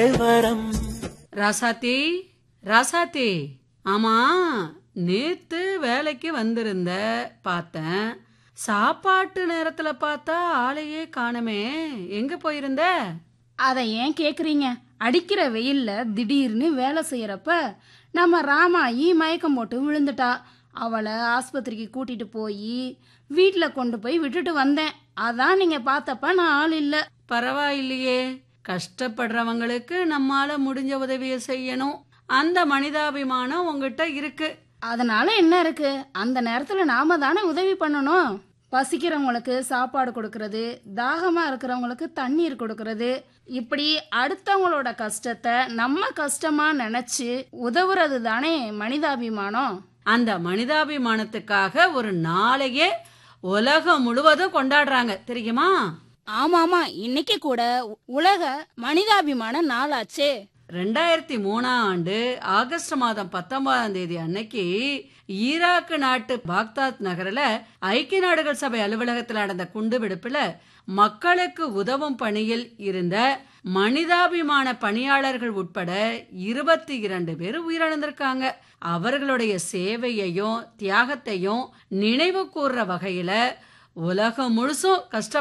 வரம் ராசாத்தி ராசாத்தி ஆமா நேத்து வேலைக்கு வந்திருந்த பார்த்தேன் சாப்பாட்டு நேரத்துல பார்த்தா ஆளையே காணமே எங்க போயிருந்த அதை ஏன் கேக்குறீங்க அடிக்கிற வெயில்ல திடீர்னு வேலை செய்யறப்ப நம்ம ராமாயி மயக்கம் போட்டு விழுந்துட்டா அவளை ஆஸ்பத்திரிக்கு கூட்டிட்டு போய் வீட்டில் கொண்டு போய் விட்டுட்டு வந்தேன் அதான் நீங்க பார்த்தப்ப நான் ஆள் இல்ல பரவாயில்லையே கஷ்டப்படுறவங்களுக்கு நம்மால முடிஞ்ச உதவியை செய்யணும் அந்த மனிதாபிமானம் உங்ககிட்ட இருக்கு அதனால என்ன இருக்கு அந்த நேரத்துல நாம தானே உதவி பண்ணணும் பசிக்கிறவங்களுக்கு சாப்பாடு கொடுக்கறது தாகமா இருக்கிறவங்களுக்கு தண்ணீர் கொடுக்கறது இப்படி அடுத்தவங்களோட கஷ்டத்தை நம்ம கஷ்டமா நினைச்சு உதவுறது தானே மனிதாபிமானம் அந்த மனிதாபிமானத்துக்காக ஒரு நாளையே உலகம் முழுவதும் கொண்டாடுறாங்க தெரியுமா ஆமா ஆமா இன்னைக்கு கூட உலக மனிதாபிமான நாளாச்சே ரெண்டாயிரத்தி மூணாம் ஆண்டு ஆகஸ்ட் மாதம் பத்தொன்பதாம் தேதி அன்னைக்கு ஈராக்கு நாட்டு பாக்தாத் நகரில் ஐக்கிய நாடுகள் சபை அலுவலகத்தில் நடந்த குண்டுவெடிப்புல மக்களுக்கு உதவும் பணியில் இருந்த மனிதாபிமான பணியாளர்கள் உட்பட இருபத்தி இரண்டு பேர் உயிரிழந்திருக்காங்க அவர்களுடைய சேவையையும் தியாகத்தையும் நினைவு கூர்ற வகையில உலகம் முழுசும் கஷ்ட